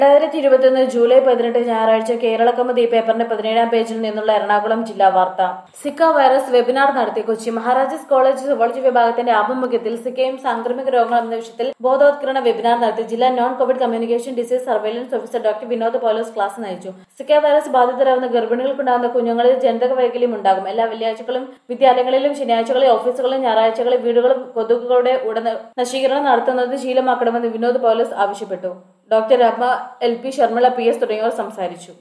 രണ്ടായിരത്തി ഇരുപത്തിയൊന്ന് ജൂലൈ പതിനെട്ട് ഞായറാഴ്ച കേരള കൗമുദി പേപ്പറിന്റെ പതിനേഴാം പേജിൽ നിന്നുള്ള എറണാകുളം ജില്ലാ വാർത്ത സിക്ക വൈറസ് വെബിനാർ നടത്തി കൊച്ചി മഹാരാജാസ് കോളേജ് സുവോളജി വിഭാഗത്തിന്റെ ആഭിമുഖ്യത്തിൽ സിക്കയും സാംക്രമിക രോഗങ്ങൾ എന്ന വിഷയത്തിൽ ബോധവത്കരണ വെബിനാർ നടത്തി ജില്ലാ non covid communication disease surveillance officer doctor Vinod Paulose class നയിച്ചു സിക്ക വൈറസ് ബാധിതരാകുന്ന ഗർഭിണികൾക്കുണ്ടാകുന്ന കുഞ്ഞുങ്ങളിൽ ജനിതക വൈകല്യം ഉണ്ടാകും എല്ലാ വെള്ളിയാഴ്ചകളും വിദ്യാലയങ്ങളിലും ശനിയാഴ്ചകളിൽ ഓഫീസുകളിലും ഞായറാഴ്ചകളിൽ വീടുകളും കൊതുകുകളുടെ ഉടൻ നശീകരണം നടത്തുന്നത് ശീലമാക്കണമെന്ന് വിനോദ് പോലോസ് ആവശ്യപ്പെട്ടു doctor Rama L P Sharmila P S തുടങ്ങിയവർ സംസാരിച്ചു